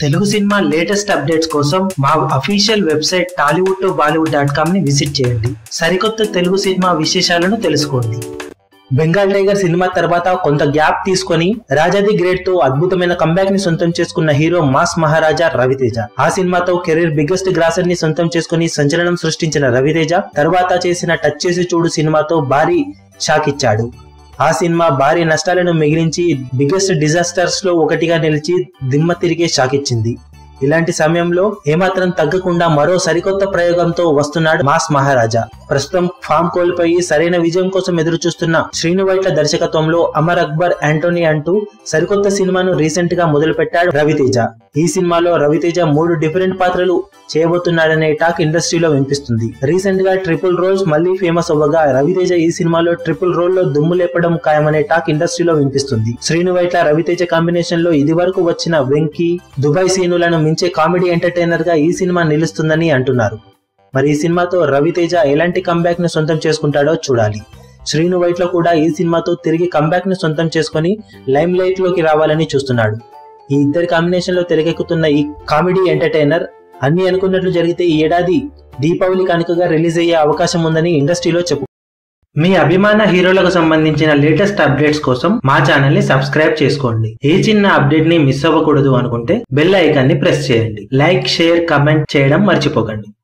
Telugu cinema latest updates కోసం మా official website Tollywood to Bollywood dot com ని visit చేయండి సరికొత్త తెలుగు సినిమా విశేషాలను తెలుసుకోండి బెంగాల్ టైగర్ సినిమా తర్వాత కొంత గ్యాప్ తీసుకొని రాజాది గ్రేట్ తో అద్భుతమైన కంబ్యాక్ ని సొంతం చేసుకున్న హీరో మాస్ మహారాజా రవితేజ ఆ సినిమాతో కెరీర్ బిగ్గెస్ట్ గ్రాసర్ ని సొంతం చేసుకుని సంచలనం సృష్టించిన రవితేజ తర్వాత చేసిన టచ్ చేసి చూడు సినిమాతో భారీ షాక్ ఇచ్చాడు ఆ సినిమా భారీ నష్టాలను మిగిలించి బిగ్గెస్ట్ డిజాస్టర్స్ లో ఒకటిగా నిలిచి దిమ్మ తిరిగే షాక్ ఇచ్చింది ఇలాంటి సమయంలో ఏమాత్రం తగ్గకుండా మరో సరికొత్త ప్రయోగంతో వస్తున్నాడు మాస్ మహారాజా ప్రస్తుతం ఫామ్ కోల్పోయి సరైన విజయం కోసం ఎదురు చూస్తున్న శ్రీను వైట్ల దర్శకత్వంలో అమర్ అక్బర్ యాంటోనీ అంటూ సరికొత్త సినిమాను రీసెంట్ గా మొదలుపెట్టాడు రవితేజ ఈ సినిమాలో రవితేజ మూడు డిఫరెంట్ పాత్రలు చేయబోతున్నాడనే టాక్ ఇండస్ట్రీలో వినిపిస్తుంది రీసెంట్ గా ట్రిపుల్ రోల్స్ మళ్ళీ ఫేమస్ అవ్వగా రవితేజ ఈ సినిమాలో ట్రిపుల్ రోల్ లో దుమ్ము లేపడం ఖాయమనే టాక్ ఇండస్ట్రీలో వినిపిస్తుంది శ్రీను వైట్ల రవితేజ కాంబినేషన్ లో ఇది వరకు వచ్చిన వెంకీ దుబాయ్ సీనులను మించే కామెడీ ఎంటర్టైనర్ గా ఈ సినిమా నిలుస్తుందని అంటున్నారు మరి ఈ సినిమాతో రవితేజ ఎలాంటి కంబ్యాక్ ని సొంతం చేసుకుంటాడో చూడాలి శ్రీను వైట్ లో కూడా ఈ సినిమాతో తిరిగి కంబ్యాక్ ని సొంతం చేసుకుని లైమ్ లైట్ లోకి రావాలని చూస్తున్నాడు ఈ ఇద్దరి కాంబినేషన్ లో తెరకెక్కుతున్న ఈ కామెడీ ఎంటర్టైనర్ అన్ని అనుకున్నట్లు జరిగితే ఈ ఏడాది దీపావళి కానుకగా రిలీజ్ అయ్యే అవకాశం ఉందని ఇండస్ట్రీలో చెప్పు మీ అభిమాన హీరోలకు సంబంధించిన లేటెస్ట్ అప్డేట్స్ కోసం మా ఛానల్ ని సబ్స్క్రైబ్ చేసుకోండి ఏ చిన్న అప్డేట్ ని మిస్ అవ్వకూడదు అనుకుంటే బెల్ ఐకాన్ ని ప్రెస్ చేయండి లైక్ షేర్ కమెంట్ చేయడం మర్చిపోకండి